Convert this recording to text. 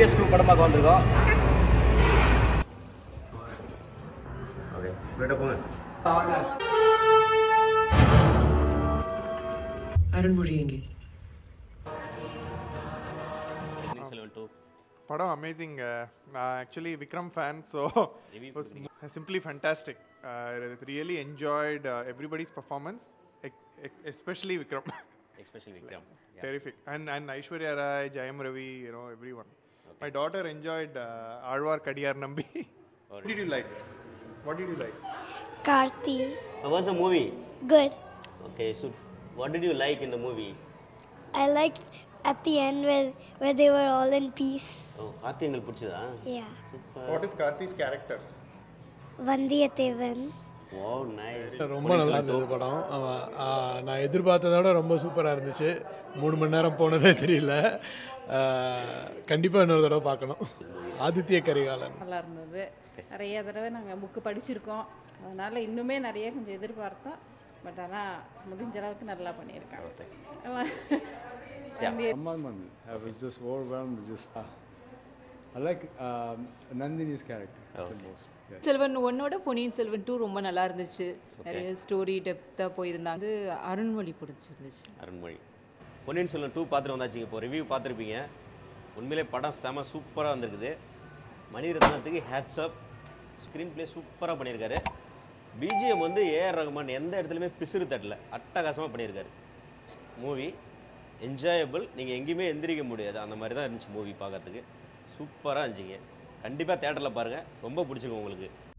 PS two படம் பார்க்க வந்திருக்கோம் ஓகே போயிட்டு போங்க அருண்மொழி எங்கே செவன் டூ படம் அமேசிங் நான் actually Vikram fan so Review was simply fantastic. Uh, really enjoyed uh, everybody's performance, ex- ex- especially Vikram. Especially Vikram Terrific. And, and Aishwarya Rai, Jayam Ravi, you know, everyone. My daughter enjoyed uh, Arwar Kadiyar Nambi. what did you like? What did you like? Karthi. Was a movie Good. Okay so what did you like in the movie I liked at the end where where they were all in peace. Oh Karthi எங்களுக்கு பிடிச்சதா Yeah. Super What is Karthi's character? Vandiyatevan. Oh nice ரொம்ப நல்லா இருந்தது படம் ஆமா, ஆ, நான் எதிர்பார்த்ததை விட ரொம்ப சூப்பராக இருந்துச்சு மூணு மணி நேரம் போனதே தெரியல கண்டிப்பாக இன்னொரு தடவை பார்க்கணும் ஆதித்ய கரிகாலன் நல்லா இருந்தது நிறைய தடவை நாங்கள் புக்கு படிச்சிருக்கோம் அதனால் இன்னுமே நிறைய கொஞ்சம் எதிர்பார்த்தோம் பட் ஆனால் முடிஞ்ச அளவுக்கு நல்லா பண்ணியிருக்காங்க ஆமா. வந்து Amman, I was just overwhelmed with just. ah. I like um, Nandini's character the most. Yeah. Selvan ஒன்னோட பொன்னியின் செல்வன் டூ ரொம்ப நல்லா இருந்துச்சு நிறைய ஸ்டோரி டெப்த்தாக போயிருந்தாங்க அது அருண்மொழி பிடிச்சிருந்துச்சு அருண்மொழி பொன்னியின் செல்வன் டூ பார்த்துட்டு வந்தாச்சுங்க இப்போ ரிவ்யூ பார்த்துருப்பீங்க உண்மையிலே படம் செம சூப்பராக வந்திருக்குது மணிரத்னத்துக்கு ஹேட்ஸ் அப் ஸ்க்ரீன் ப்ளே சூப்பராக பண்ணியிருக்காரு பிஜிஎம் வந்து ஏஆர் ரகுமான் எந்த இடத்துலையுமே பிசுறு தட்டல அட்டகாசமாக பண்ணியிருக்காரு மூவி என்ஜாயபிள் நீங்கள் எங்கேயுமே எந்திரிக்க முடியாது அந்த மாதிரி தான் இருந்துச்சு மூவி பார்க்கறதுக்கு சூப்பராக இருந்துச்சுங்க கண்டிப்பாக தேட்டரில் பாருங்கள் ரொம்ப பிடிச்சிருக்கும் உங்களுக்கு